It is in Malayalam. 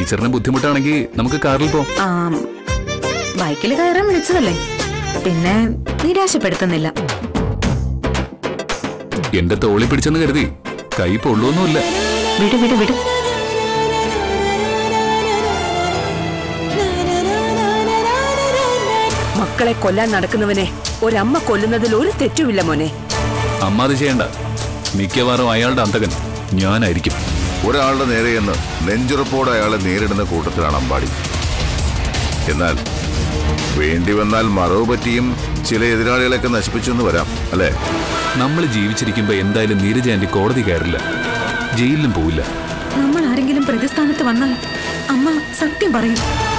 ടീച്ചറിന് ബുദ്ധിമുട്ടാണെങ്കിൽ നമുക്ക് കാറിൽ പോം ആ ബൈക്കിൽ കയറാൻ വിളിച്ചതല്ലേ പിന്നെ നിരാശപ്പെടുത്തുന്നില്ല എന്റെ തോളി പിടിച്ചെന്ന് കരുതി കൈ പൊള്ളൊന്നുമില്ല വിട് വിട് വിട് മക്കളെ കൊല്ലാൻ നടക്കുന്നവനെ ഒരമ്മ കൊല്ലുന്നതിൽ ഒരു തെറ്റുമില്ല മോനെ അമ്മ അത് ചെയ്യണ്ട മിക്കവാറും അയാളുടെ അന്തകൻ ഞാനായിരിക്കും ഒരാളുടെ നേരെ എന്ന് നെഞ്ചുറപ്പോടെ അയാളെ നേരിടുന്ന കൂട്ടത്തിലാണ് അമ്പാടി എന്നാൽ വേണ്ടി വന്നാൽ മറവ് പറ്റിയും ചില എതിരാളികളെയൊക്കെ നശിപ്പിച്ചു എന്ന് വരാം അല്ലേ നമ്മൾ ജീവിച്ചിരിക്കുമ്പോ എന്തായാലും നീരജ ആന്റി കോടതി കയറില്ല ജയിലിലും പോവില്ല നമ്മൾ ആരെങ്കിലും പ്രതിസ്ഥാനത്ത് വന്നാൽ അമ്മ സത്യം പറയും